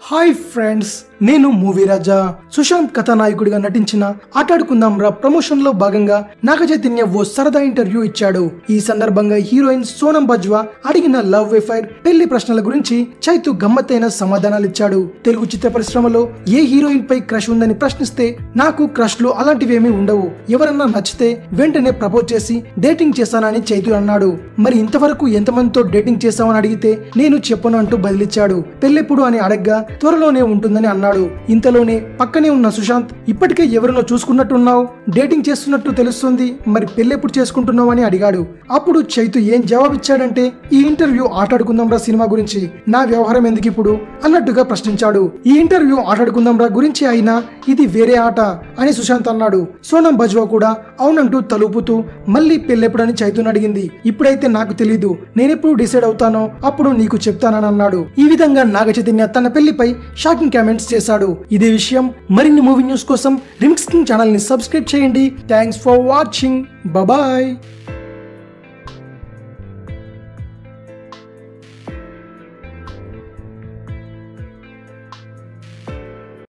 hi friends నేను movie Raja Sushanth కథానాయకుడిగా నటించిన ఆటాడుకుందాం రా ప్రమోషన్ లో భాగంగా నాగ చైతన్య ఓ సరదా ఇంటర్వ్యూ ఇచ్చాడు ఈ సందర్భంగా హీరోయిన్ సోనం బజ్వా అడిగిన లవ్ ఎఫైర్ పెళ్లి ప్రశ్నల గురించి చైతు గమ్మత్తైన సమాధానాలు ఇచ్చాడు తెలుగు చిత్ర పరిశ్రమలో ఏ హీరోయిన్ పై క్రష్ ఉందని ప్రశ్నిస్తే నాకు క్రష్ లు అలాంటివేమీ ఉండవు ఎవరన్నా నచ్చితే వెంటనే ప్రపోజ్ చేసి డేటింగ్ చేశానని చైతు అన్నాడు మరి ఇంతవరకు ఎంతమందితో డేటింగ్ చేశామని అడిగితే నేను చెప్పను అంటూ బదిలిచ్చాడు పెళ్ళెప్పుడు అని అడగ్గా త్వరలోనే ఉంటుందని అన్నాడు ఇంతలోనే పక్కనే ఉన్న సుశాంత్ ఇప్పటికే ఎవరినో చూసుకున్నట్టున్నావు డేటింగ్ చేస్తున్నట్టు తెలుస్తుంది మరి పెళ్ళెప్పుడు చేసుకుంటున్నావు అని అడిగాడు అప్పుడు చైతు ఏం జవాబిచ్చాడంటే ఈ ఇంటర్వ్యూ ఆటాడుకుందాం రా సినిమా గురించి నా వ్యవహారం ఎందుకు ఇప్పుడు అన్నట్టుగా ప్రశ్నించాడు ఈ ఇంటర్వ్యూ ఆటాడుకుందాం రా గురించి అయినా ఇది వేరే ఆట అని సుశాంత్ అన్నాడు సోనం బజ్వా కూడా అవునంటూ తలుపుతూ మళ్ళీ పెళ్ళెప్పుడని చైతుని అడిగింది ఇప్పుడైతే నాకు తెలీదు నేనెప్పుడు డిసైడ్ అవుతానో అప్పుడు నీకు చెప్తానని అన్నాడు ఈ విధంగా నాగ చైతన్య తన పెళ్లిపై షాకింగ్ కామెంట్స్ చేశాడు ఇదే విషయం మరిన్ని మూవీ న్యూస్ కోసం రిమిక్స్ కింగ్ ఛానల్ ని సబ్స్క్రైబ్ చేయండి థ్యాంక్స్ ఫర్ వాచింగ్ బాయ్